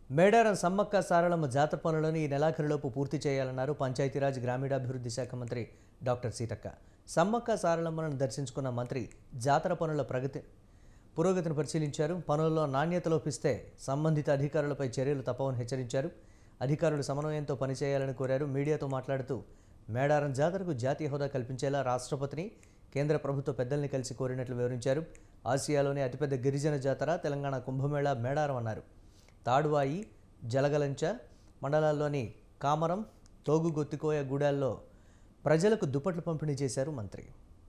మేడారం సమ్మక్క సారళమ్మ జాతర పనులను ఈ నెలాఖరులోపు పూర్తి చేయాలన్నారు పంచాయతీరాజ్ గ్రామీణాభివృద్ధి శాఖ మంత్రి డాక్టర్ సీతక్క సమ్మక్క సారళమ్మలను దర్శించుకున్న మంత్రి జాతర పనుల ప్రగతి పురోగతిని పరిశీలించారు పనుల్లో నాణ్యత లోపిస్తే సంబంధిత అధికారులపై చర్యలు తప్పవని హెచ్చరించారు అధికారులు సమన్వయంతో పనిచేయాలని కోరారు మీడియాతో మాట్లాడుతూ మేడారం జాతరకు జాతీయ హోదా కల్పించేలా రాష్ట్రపతిని కేంద్ర ప్రభుత్వ పెద్దల్ని కలిసి కోరినట్లు వివరించారు ఆసియాలోనే అతిపెద్ద గిరిజన జాతర తెలంగాణ కుంభమేళా మేడారం అన్నారు తాడువాయి జలగలంచ మండలాల్లోని కామరం తోగు గొత్తికోయ గూడాల్లో ప్రజలకు దుప్పట్లు పంపిణీ చేశారు మంత్రి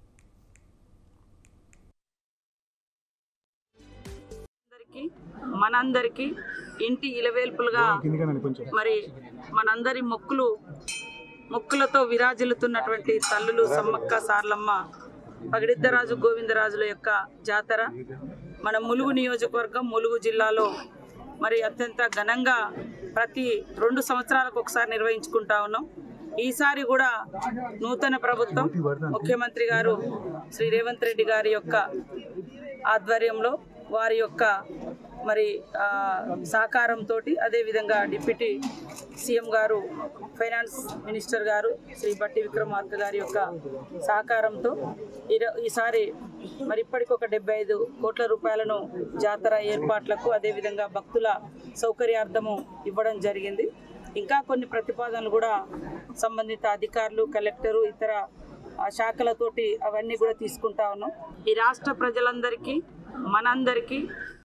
అందరికీ మనందరికీ ఇంటి ఇలవేల్పులుగా మరి మనందరి మొక్కులు మొక్కులతో విరాజిల్లుతున్నటువంటి తల్లులు సమ్మక్క సార్లమ్మ పగిడిద్దరాజు గోవిందరాజుల యొక్క జాతర మన ములుగు నియోజకవర్గం ములుగు జిల్లాలో మరి అత్యంత ఘనంగా ప్రతి రెండు సంవత్సరాలకు ఒకసారి నిర్వహించుకుంటా ఉన్నాం ఈసారి కూడా నూతన ప్రభుత్వం ముఖ్యమంత్రి గారు శ్రీ రేవంత్ రెడ్డి గారి యొక్క ఆధ్వర్యంలో వారి యొక్క మరి ఆ, సహకారంతో అదేవిధంగా డిప్యూటీ సీఎం గారు ఫైనాన్స్ మినిస్టర్ గారు శ్రీ బట్టి విక్రమార్క గారి యొక్క సహకారంతో ఈరో- ఈసారి మరి ఇప్పటికి ఒక డెబ్బై ఐదు కోట్ల రూపాయలను జాతర ఏర్పాట్లకు అదేవిధంగా భక్తుల సౌకర్యార్థము ఇవ్వడం జరిగింది ఇంకా కొన్ని ప్రతిపాదనలు కూడా సంబంధిత అధికారులు కలెక్టరు ఇతర ఆ శాఖలతోటి అవన్నీ కూడా తీసుకుంటా ఉన్నాం ఈ రాష్ట్ర ప్రజలందరికీ మనందరికీ